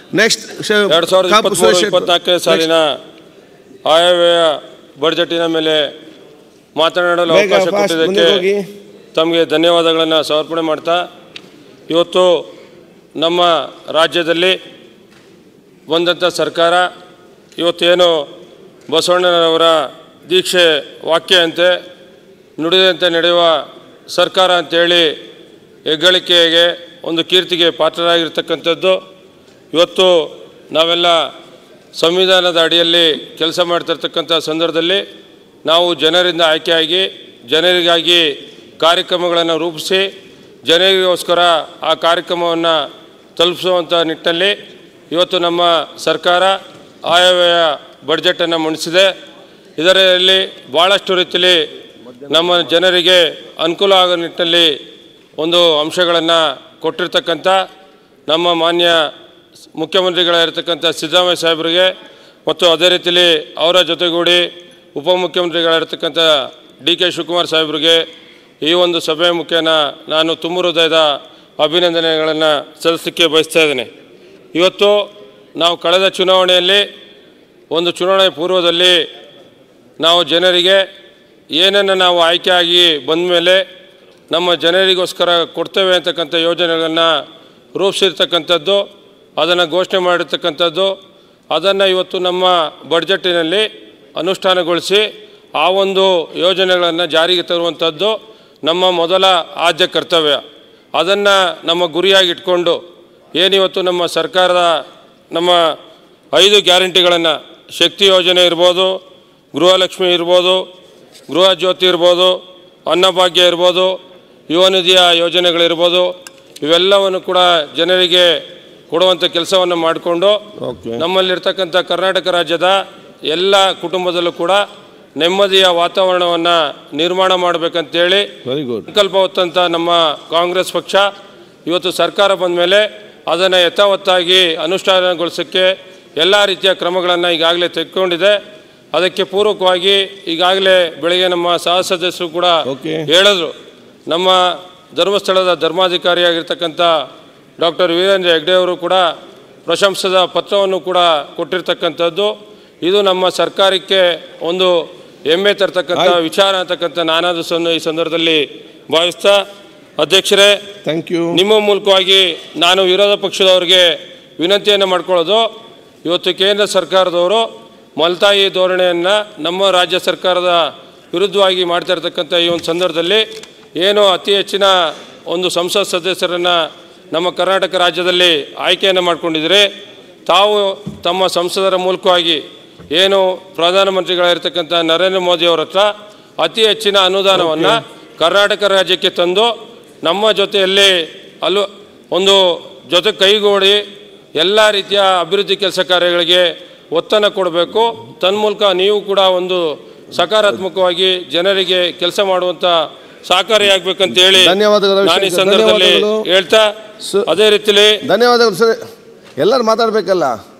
Next ಎರಡು ಸಾವಿರದ ಇಪ್ಪತ್ತ್ಮೂರು ಇಪ್ಪತ್ನಾಲ್ಕನೇ ಸಾಲಿನ ಆಯವ್ಯಯ ಬಡ್ಜೆಟಿನ ಮೇಲೆ ಮಾತನಾಡಲು ಬೇಗ, ಅವಕಾಶ fast, ಕೊಟ್ಟಿದ್ದಕ್ಕೆ ಮುಂದೆ ಹೋಗಿ. ತಮಗೆ ಧನ್ಯವಾದಗಳನ್ನು ಸಮರ್ಪಣೆ ಮಾಡ್ತಾ ಇವತ್ತು ನಮ್ಮ ರಾಜ್ಯದಲ್ಲಿ ಬಂದಂಥ ಸರ್ಕಾರ ಇವತ್ತೇನು ಬಸವಣ್ಣನವರ ದೀಕ್ಷೆ ವಾಕ್ಯಂತೆ ನುಡಿದಂತೆ ನಡೆಯುವ ಸರ್ಕಾರ ಅಂತೇಳಿ ಹೆಗ್ಗಳಿಕೆಗೆ ಒಂದು ಕೀರ್ತಿಗೆ ಪಾತ್ರರಾಗಿರ್ತಕ್ಕಂಥದ್ದು ಇವತ್ತು ನಾವೆಲ್ಲ ಸಂವಿಧಾನದ ಅಡಿಯಲ್ಲಿ ಕೆಲಸ ಮಾಡ್ತಿರ್ತಕ್ಕಂಥ ಸಂದರ್ಭದಲ್ಲಿ ನಾವು ಜನರಿಂದ ಆಯ್ಕೆಯಾಗಿ ಜನರಿಗಾಗಿ ಕಾರ್ಯಕ್ರಮಗಳನ್ನು ರೂಪಿಸಿ ಜನರಿಗೋಸ್ಕರ ಆ ಕಾರ್ಯಕ್ರಮವನ್ನು ತಲುಪಿಸುವಂಥ ನಿಟ್ಟಿನಲ್ಲಿ ಇವತ್ತು ನಮ್ಮ ಸರ್ಕಾರ ಆಯವ್ಯಯ ಬಡ್ಜೆಟನ್ನು ಮಂಡಿಸಿದೆ ಇದರಲ್ಲಿ ಭಾಳಷ್ಟು ರೀತಿಯಲ್ಲಿ ನಮ್ಮ ಜನರಿಗೆ ಅನುಕೂಲ ಆಗೋ ನಿಟ್ಟಿನಲ್ಲಿ ಒಂದು ಅಂಶಗಳನ್ನು ಕೊಟ್ಟಿರ್ತಕ್ಕಂಥ ನಮ್ಮ ಮಾನ್ಯ ಮುಖ್ಯಮಂತ್ರಿಗಳಾಗಿರ್ತಕ್ಕಂಥ ಸಿದ್ದರಾಮಯ್ಯ ಸಾಹೇಬರಿಗೆ ಮತ್ತು ಅದೇ ರೀತಿಯಲ್ಲಿ ಅವರ ಜೊತೆಗೂಡಿ ಉಪಮುಖ್ಯಮಂತ್ರಿಗಳಾಗಿರ್ತಕ್ಕಂಥ ಡಿ ಕೆ ಶಿವಕುಮಾರ್ ಸಾಹೇಬರಿಗೆ ಈ ಒಂದು ಸಭೆ ಮುಖೇನ ನಾನು ತುಂಬ ಹೃದಯದ ಅಭಿನಂದನೆಗಳನ್ನು ಸಲ್ಲಿಸಲಿಕ್ಕೆ ಬಯಸ್ತಾ ಇದ್ದೇನೆ ಇವತ್ತು ನಾವು ಕಳೆದ ಚುನಾವಣೆಯಲ್ಲಿ ಒಂದು ಚುನಾವಣೆ ಪೂರ್ವದಲ್ಲಿ ನಾವು ಜನರಿಗೆ ಏನನ್ನು ನಾವು ಆಯ್ಕೆಯಾಗಿ ಬಂದ ಮೇಲೆ ನಮ್ಮ ಜನರಿಗೋಸ್ಕರ ಕೊಡ್ತೇವೆ ಅಂತಕ್ಕಂಥ ಯೋಜನೆಗಳನ್ನು ರೂಪಿಸಿರ್ತಕ್ಕಂಥದ್ದು ಅದನ್ನು ಘೋಷಣೆ ಮಾಡಿರ್ತಕ್ಕಂಥದ್ದು ಅದನ್ನು ಇವತ್ತು ನಮ್ಮ ಬಡ್ಜೆಟ್ಟಿನಲ್ಲಿ ಅನುಷ್ಠಾನಗೊಳಿಸಿ ಆ ಒಂದು ಯೋಜನೆಗಳನ್ನು ಜಾರಿಗೆ ತರುವಂಥದ್ದು ನಮ್ಮ ಮೊದಲ ಆದ್ಯ ಕರ್ತವ್ಯ ಅದನ್ನು ನಮ್ಮ ಗುರಿಯಾಗಿ ಇಟ್ಕೊಂಡು ಏನಿವತ್ತು ನಮ್ಮ ಸರ್ಕಾರದ ನಮ್ಮ ಐದು ಗ್ಯಾರಂಟಿಗಳನ್ನು ಶಕ್ತಿ ಯೋಜನೆ ಇರ್ಬೋದು ಗೃಹಲಕ್ಷ್ಮಿ ಇರ್ಬೋದು ಗೃಹ ಜ್ಯೋತಿ ಇರ್ಬೋದು ಅನ್ನಭಾಗ್ಯ ಇರ್ಬೋದು ಯುವ ನಿಧಿಯ ಯೋಜನೆಗಳಿರ್ಬೋದು ಇವೆಲ್ಲವನ್ನು ಕೂಡ ಜನರಿಗೆ ಕೊಡುವಂಥ ಕೆಲಸವನ್ನು ಮಾಡಿಕೊಂಡು Okay. ನಮ್ಮಲ್ಲಿರ್ತಕ್ಕಂಥ ಕರ್ನಾಟಕ ರಾಜ್ಯದ ಎಲ್ಲ ಕುಟುಂಬದಲ್ಲೂ ಕೂಡ ನೆಮ್ಮದಿಯ ವಾತಾವರಣವನ್ನು ನಿರ್ಮಾಣ ಮಾಡಬೇಕಂತೇಳಿ ವೆರಿ ಗುಡ್ ಸಂಕಲ್ಪ ಹೊತ್ತಂಥ ನಮ್ಮ ಕಾಂಗ್ರೆಸ್ ಪಕ್ಷ ಇವತ್ತು ಸರ್ಕಾರ ಬಂದ ಮೇಲೆ ಅದನ್ನು ಯಥಾವತ್ತಾಗಿ ಅನುಷ್ಠಾನಗೊಳಿಸೋಕ್ಕೆ ಎಲ್ಲ ರೀತಿಯ ಕ್ರಮಗಳನ್ನು ಈಗಾಗಲೇ ತೆಗೆದುಕೊಂಡಿದೆ ಅದಕ್ಕೆ ಪೂರಕವಾಗಿ ಈಗಾಗಲೇ ಬೆಳಗ್ಗೆ ನಮ್ಮ ಸಹ ಸದಸ್ಯರು ಕೂಡ Okay. ಹೇಳಿದ್ರು ನಮ್ಮ ಧರ್ಮಸ್ಥಳದ ಧರ್ಮಾಧಿಕಾರಿಯಾಗಿರ್ತಕ್ಕಂಥ ಡಾಕ್ಟರ್ ವೀರೇಂದ್ರ ಹೆಗ್ಡೆ ಅವರು ಕೂಡ ಪ್ರಶಂಸದ ಪತ್ರವನ್ನು ಕೂಡ ಕೊಟ್ಟಿರ್ತಕ್ಕಂಥದ್ದು ಇದು ನಮ್ಮ ಸರ್ಕಾರಕ್ಕೆ ಒಂದು ಹೆಮ್ಮೆ ತರ್ತಕ್ಕಂಥ ವಿಚಾರ ಅಂತಕ್ಕಂಥ ನಾನಾದ ಸೊನ್ನ ಈ ಸಂದರ್ಭದಲ್ಲಿ ಭಾವಿಸ್ತಾ ಅಧ್ಯಕ್ಷರೇ ಥ್ಯಾಂಕ್ ಯು ನಿಮ್ಮ ಮೂಲಕವಾಗಿ ನಾನು ವಿರೋಧ ಪಕ್ಷದವರಿಗೆ ವಿನಂತಿಯನ್ನು ಮಾಡ್ಕೊಳ್ಳೋದು ಇವತ್ತು ಕೇಂದ್ರ ಸರ್ಕಾರದವರು ಮಲ್ತಾಯಿ ಧೋರಣೆಯನ್ನು ನಮ್ಮ ರಾಜ್ಯ ಸರ್ಕಾರದ ವಿರುದ್ಧವಾಗಿ ಮಾಡ್ತಾ ಇರ್ತಕ್ಕಂಥ ಈ ಒಂದು ಸಂದರ್ಭದಲ್ಲಿ ಏನು ಅತಿ ಹೆಚ್ಚಿನ ಒಂದು ಸಂಸತ್ ಸದಸ್ಯರನ್ನು ನಮ್ಮ ಕರ್ನಾಟಕ ರಾಜ್ಯದಲ್ಲಿ ಆಯ್ಕೆಯನ್ನು ಮಾಡ್ಕೊಂಡಿದ್ರೆ ತಾವು ತಮ್ಮ ಸಂಸದರ ಮೂಲಕವಾಗಿ ಏನು ಪ್ರಧಾನಮಂತ್ರಿಗಳಾಗಿರ್ತಕ್ಕಂಥ ನರೇಂದ್ರ ಮೋದಿ ಅವರ ಹತ್ರ ಅತಿ ಹೆಚ್ಚಿನ ಅನುದಾನವನ್ನು ಕರ್ನಾಟಕ ರಾಜ್ಯಕ್ಕೆ ತಂದು ನಮ್ಮ ಜೊತೆಯಲ್ಲಿ ಅಲ್ಲೂ ಒಂದು ಜೊತೆ ಕೈಗೂಡಿ ಎಲ್ಲ ರೀತಿಯ ಅಭಿವೃದ್ಧಿ ಕೆಲಸ ಕಾರ್ಯಗಳಿಗೆ ಒತ್ತನ್ನು ಕೊಡಬೇಕು ತನ್ಮೂಲಕ ನೀವು ಕೂಡ ಒಂದು ಸಕಾರಾತ್ಮಕವಾಗಿ ಜನರಿಗೆ ಕೆಲಸ ಮಾಡುವಂಥ ಸಹಕಾರಿಯಾಗಬೇಕಂತ ಹೇಳಿ ಧನ್ಯವಾದಗಳು ನಾನು ಈ ರವಿಶಂಕರ್. ಸಂದರ್ಭದಲ್ಲಿ ಧನ್ಯವಾದಗಳು. ಹೇಳ್ತಾ ಸು- ಅದೇ ರೀತಿಯಲ್ಲಿ ಧನ್ಯವಾದಗಳು ಸರ್ ಎಲ್ಲರೂ ಮಾತಾಡಬೇಕಲ್ಲ